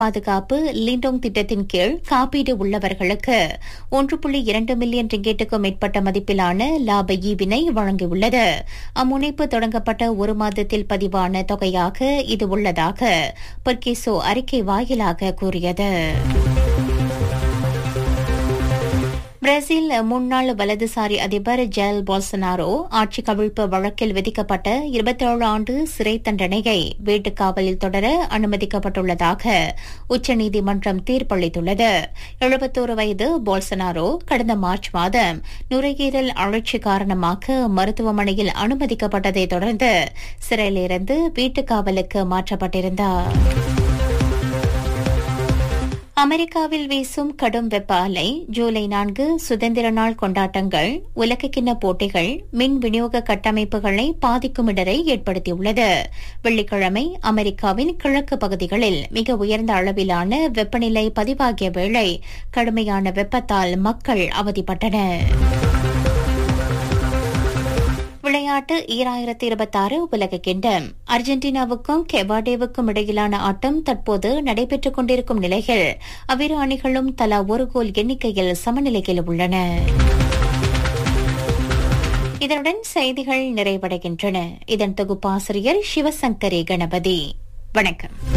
பாதுகாப்பு லிண்டோங் திட்டத்தின் கீழ் காப்பீடு உள்ளவர்களுக்கு ஒன்று புள்ளி இரண்டு மில்லியன் ரிங்கெட்டுக்கும் மேற்பட்ட மதிப்பிலான லாப ஈவினை வழங்கியுள்ளது அம்முனைப்பு தொடங்கப்பட்ட ஒரு மாதத்தில் பதிவான தொகையாக இது உள்ளதாக பர்கிசோ அறிக்கை வாயிலாக கூறியது பிரேசில் முன்னாள் வலதுசாரி அதிபர் ஜெல் பால்சனாரோ ஆட்சி கவிழ்ப்பு வழக்கில் விதிக்கப்பட்ட இருபத்தேழு ஆண்டு சிறை தண்டனையை வீட்டுக் காவலில் தொடர அனுமதிக்கப்பட்டுள்ளதாக உச்சநீதிமன்றம் தீர்ப்பளித்துள்ளது எழுபத்தோரு வயது போல்சனாரோ கடந்த மார்ச் மாதம் நுரையீரல் அழற்சி காரணமாக மருத்துவமனையில் அனுமதிக்கப்பட்டதைத் தொடர்ந்து சிறையிலிருந்து வீட்டுக் காவலுக்கு மாற்றப்பட்டிருந்தார் அமெரிக்காவில் வீசும் கடும் வெப்ப அலை ஜூலை நான்கு சுதந்திர நாள் கொண்டாட்டங்கள் உலகக்கிண்ண போட்டிகள் மின் விநியோக கட்டமைப்புகளை பாதிக்கும் இடரை ஏற்படுத்தியுள்ளது வெள்ளிக்கிழமை அமெரிக்காவின் கிழக்கு பகுதிகளில் மிக உயர்ந்த அளவிலான வெப்பநிலை பதிவாகிய வேளை கடுமையான வெப்பத்தால் மக்கள் அவதிப்பட்டனர் விளையாட்டு ஈராயிரத்தி இருபத்தாறு உலக கிண்டம் அர்ஜென்டினாவுக்கும் கெவாடேவுக்கும் இடையிலான ஆட்டம் தற்போது நடைபெற்றுக் கொண்டிருக்கும் நிலையில் அவ்விரு அணிகளும் தலா ஒரு கோல் எண்ணிக்கையில் சமநிலையில் உள்ளன இதனுடன் செய்திகள் நிறைவடைகின்றன இதன் தொகுப்பாசிரியர் சிவசங்கரி கணபதி வணக்கம்